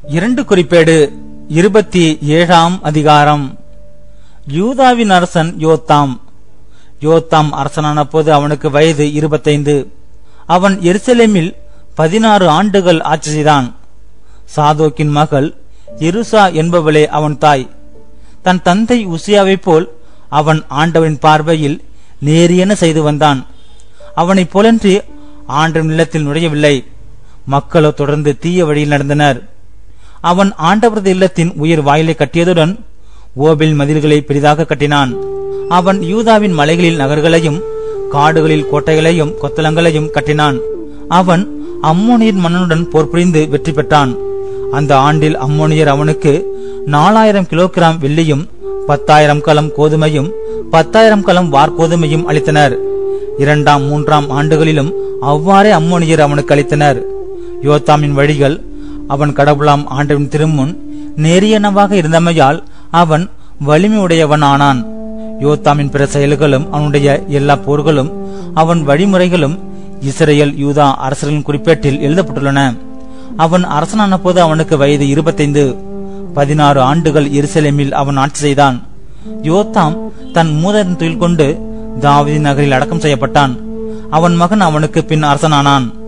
இரண்டு குறிப்பேடு இருபத்தி ஏழாம் அதிகாரம் யூதாவின் அரசன் யோத்தாம் யோத்தாம் அரசனான போது அவனுக்கு வயது இருபத்தைந்து அவன் எருசலேமில் பதினாறு ஆண்டுகள் ஆட்சி செய்தான் சாதோக்கின் மகள் எருசா என்பவளே அவன் தாய் தன் தந்தை உசியாவைப் போல் அவன் ஆண்டவனின் பார்வையில் நேரியென செய்து வந்தான் அவனைப் போலன்றி ஆண்டவன் இல்லத்தில் நுழையவில்லை மக்களோ தொடர்ந்து தீய வழியில் நடந்தனர் அவன் ஆண்டவரது இல்லத்தின் உயிர் வாயிலை கட்டியதுடன் ஓபில் மதில்களை பெரிதாக கட்டினான் அவன் யூதாவின் மலைகளில் நகர்களையும் காடுகளில் கோட்டைகளையும் கொத்தளங்களையும் கட்டினான் அவன் அம்மோனியர் மன்னனுடன் போர் புரிந்து வெற்றி பெற்றான் அந்த ஆண்டில் அம்மோனியர் அவனுக்கு நாலாயிரம் கிலோகிராம் வெள்ளியும் பத்தாயிரம் கலம் கோதுமையும் பத்தாயிரம் கலம் வார்கோதுமையும் அளித்தனர் இரண்டாம் மூன்றாம் ஆண்டுகளிலும் அவ்வாறே அம்மோனியர் அவனுக்கு அளித்தனர் யோத்தாமின் வழிகள் அவன் கடவுளாம் ஆண்டவன் திருமுன் நேரியனவாக இருந்தமையால் அவன் வலிமையுடையவன் ஆனான் யோத்தாமின் பிற செயல்களும் அவனுடைய எல்லா போர்களும் அவன் வழிமுறைகளும் இஸ்ரேல் யூதா அரசர்களின் குறிப்பேட்டில் எழுதப்பட்டுள்ளன அவன் அரசனான போது அவனுக்கு வயது இருபத்தைந்து பதினாறு ஆண்டுகள் எருசலேமில் அவன் ஆட்சி செய்தான் யோத்தாம் தன் மூதரின் தொழில் கொண்டு தாவீது நகரில் அடக்கம் செய்யப்பட்டான் அவன் மகன் அவனுக்கு பின் அரசனானான்